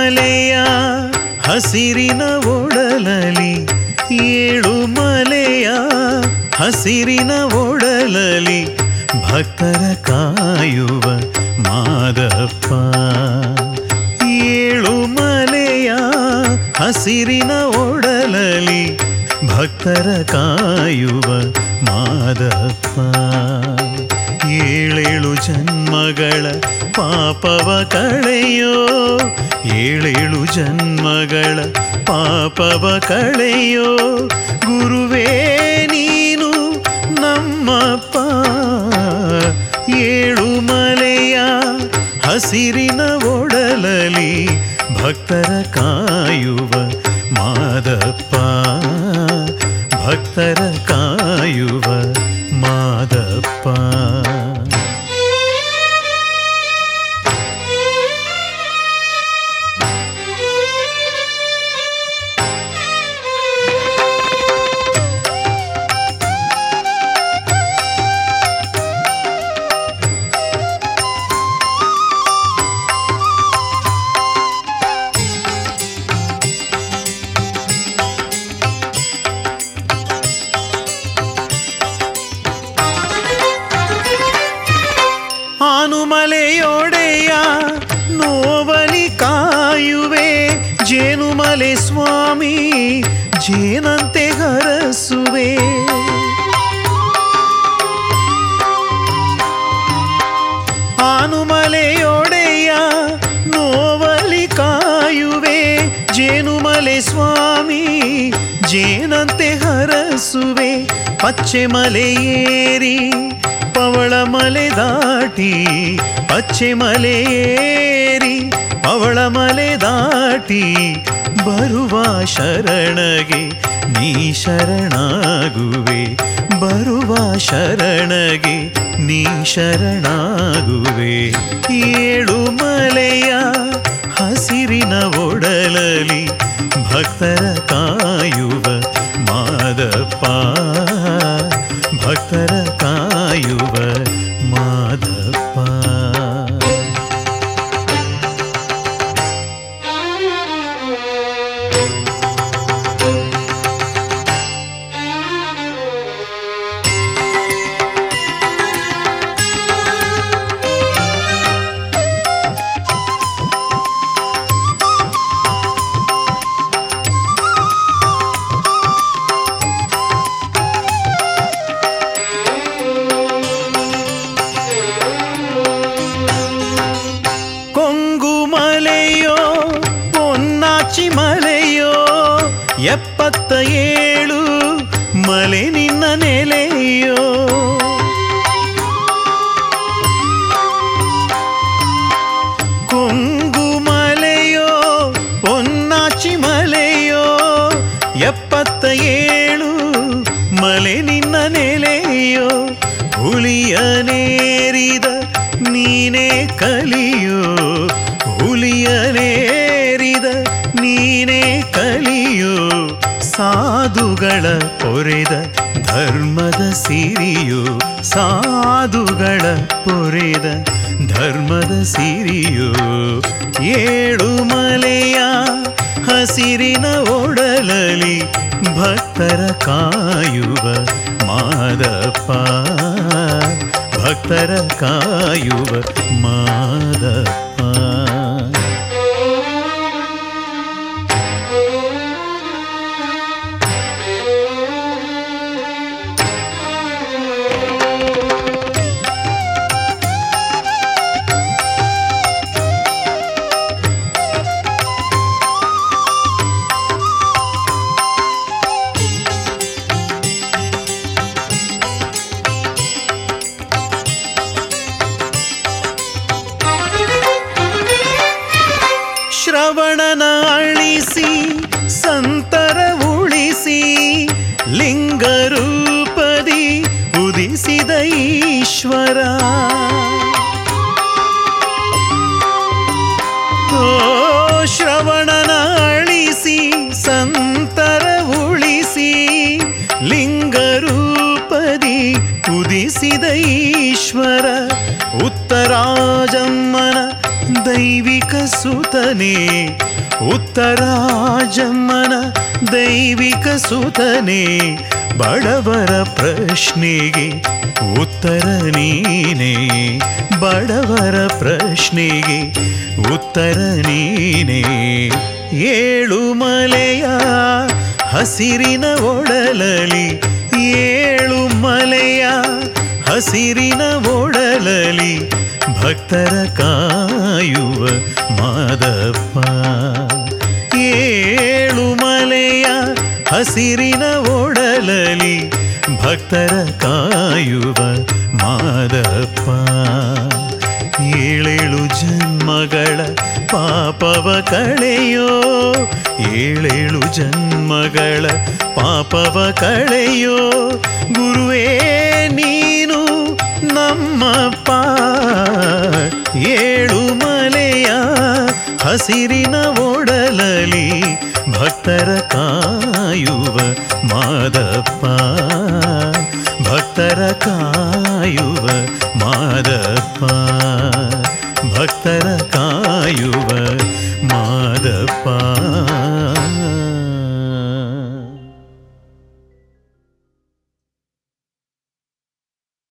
ಮಲೆಯ ಹಸಿರಿನ ಒಡಲಲಿ ಏಳು ಮಲೆಯ ಹಸಿರಿನ ಒಡಲಲಿ ಭಕ್ತರ ಕಾಯುವ ಮಾದಪ್ಪ ಏಳು ಮಲೆಯ ಹಸಿರಿನ ಒಡಲಲಿ ಭಕ್ತರ ಕಾಯುವ ಮಾದಪ್ಪ ಏಳೇಳು ಜನ್ಮಗಳ ಪಾಪವ ಕಳೆಯೋ ಏಳೇಳು ಜನ್ಮಗಳ ಪಾಪವ ಕಳೆಯೋ ಗುರುವೇ ನೀನು ನಮ್ಮಪ್ಪ ಏಳು ಮಲೆಯ ಹಸಿರಿನ ಒಡಲಲಿ ಭಕ್ತರ ಕಾಯುವ ಮಾದಪ್ಪ ಭಕ್ತರ ಕಾಯುವ ಮಾದಪ್ಪ ಆನುಮಲೆಯೊಡೆಯ ನೋವಲಿ ಕಾಯುವೆ ಜೇನುಮಲೆ ಸ್ವಾಮಿ ಜೇನಂತೆ ಹರಸುವೆ ಆನುಮಲೆಯೊಡೆಯ ನೋವಲಿ ಕಾಯುವೆ ಜೇನುಮಲೆ ಸ್ವಾಮಿ ಜೇನಂತೆ ಹರಸುವೆ ಪಚ್ಚೆ ಮಲೆ ಏರಿ ಪವಳ ಮಲೆ ದಾಟಿ ಪಚ್ಚೆ ಮಲೆ ಏರಿ ಪವಳ ಮಲೆ ದಾಟಿ ಬರುವ ಶರಣಗೆ ನೀ ಶರಣಾಗುವೆ ಬರುವ ಶರಣಗೆ ನೀ ಶರಣಾಗುವೆ ಏಳು ಮಲೆಯ ಹಸಿರಿನ ಒಡಲಲಿ ಭಕ್ತರ ಕಾಯುವ ಮಾದಪ್ಪ ಭಕ್ತರ ಕಾಯುವ ಮಾದಪ್ಪ ಕೊಂಗು ಮಲೆಯೋ ಪೊನ್ನಾಚಿ ಮಲೆಯೋ ಎಪ್ಪತ್ತ ಏಳು ಮಲೆ ನಿನ್ನ ನೆಲೆಯೋ ಕೊಂಗು ಮಲೆಯೋ ಪೊನ್ನಾಚಿ ಮಲೆಯೋ ಎಪ್ಪತ್ತ ಏಳು ಮಲೆ ನಿನ್ನ ನೆಲೆಯೋ ಹುಲಿಯ ನೇರಿದ ನೀನೇ ಕಲಿಯೋ ಹುಲಿಯ ನೇರಿದ ನೀನೇ ಕಲಿಯೋ ಸಾಧುಗಳ ಪೊರೆದ ಧರ್ಮದ ಸಿರಿಯೋ ಸಾಧುಗಳ ಪೊರೆದ ಧರ್ಮದ ಸಿರಿಯೋ ಏಳು ಮಲೆಯ ಹಸಿರಿನ ಒಡಲಲಿ ಭಕ್ತರ ಕಾಯುವ ಮಾದಪ್ಪ ಭಕ್ತರ ಕಾಯುವ ಮಾದಪ್ಪ ಶ್ರವಣನ ಅಳಿಸಿ ಸಂತರ ಉಳಿಸಿ ಲಿಂಗರೂಪದಿ ಉದಿಸಿದ ಈಶ್ವರ ಓ ಶ್ರವಣನ ಅಳಿಸಿ ಸಂತರ ಉಳಿಸಿ ಲಿಂಗರೂಪದಿ ಉದಿಸಿದ ಈಶ್ವರ ಉತ್ತರಾಜಮ್ಮನ ದೈವಿಕ ಸುತನೆ ಉತ್ತರಾಜಮ್ಮನ ದೈವಿಕ ಸುತನೆ ಬಡವರ ಪ್ರಶ್ನೆಗೆ ಉತ್ತರ ನೀನೇ ಬಡವರ ಪ್ರಶ್ನೆಗೆ ಉತ್ತರ ನೀನೇ ಏಳು ಮಲೆಯ ಹಸಿರಿನ ಒಡಲಲಿ ಏಳು ಮಲೆಯ ಹಸಿರಿನ ಒಡಲಲಿ ಭಕ್ತರ ಕಾಯುವ ಮಾದಪ್ಪ ಏಳು ಮಲೆಯ ಹಸಿರಿನ ಒಡಲಲಿ ಭಕ್ತರ ಕಾಯುವ ಮಾದಪ್ಪ ಏಳೇಳು ಜನ್ಮಗಳ ಪಾಪವ ಕಳೆಯೋ ಏಳೇಳು ಜನ್ಮಗಳ ಪಾಪವ ಕಳೆಯೋ ಗುರುವೇ ನೀನು ನಮ್ಮಪ್ಪ ಏಳು ಮಲೆಯ ಹಸಿರಿನ ಒಡಲಲಿ ಭಕ್ತರ ಕಾಯುವ ಮಾದಪ್ಪ ಭಕ್ತರ ಕಾಯುವ ಮಾದಪ್ಪ ಭಕ್ತರ ಕಾಯುವ ಮಾದಪ್ಪ